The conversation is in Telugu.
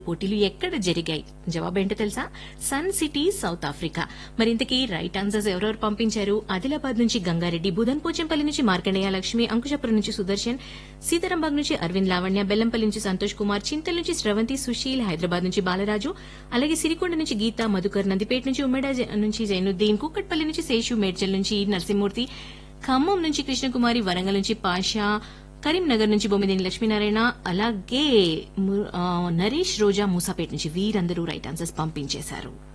పోటీలు ఎక్కడ జరిగాయి జవాబు ఏంటో తెలుసా సన్ సిటీ సౌత్ ఆఫ్రికా మరి ఇంతకీ రైట్ ఆన్సర్స్ ఎవరెవరు పంపించారు ఆదిలాబాద్ నుంచి గంగారెడ్డి బుధన్ పోచంపల్లి నుంచి మార్కండేయ లక్ష్మి అంకుశపురం నుంచి సుదర్శన్ సీతారాంబాగ్ నుంచి అరవింద్ లావణ్య బెల్లంపల్లి నుంచి సంతోష్ కుమార్ చింతల్ నుంచి స్రవంతి సుశీల్ హైదరాబాద్ నుంచి బాలరాజు అలాగే సిరికొండ నుంచి గీత మధుకర్ నందిపేట నుంచి ఉమ్మడ నుంచి జైనుద్దీన్ కూకట్పల్లి నుంచి శేషు మేడ్చల్ నుంచి నరసింహమూర్తి ఖమ్మం నుంచి కృష్ణకుమారి వరంగల్ నుంచి పాషా కరీంనగర్ నుంచి బొమ్మిదేని లక్ష్మీనారాయణ అలాగే ము- ఆ, నరేష్ రోజా మూసాపేట నుంచి వీరందరూ రైట్ ఆన్సర్స్ పంపించేశారు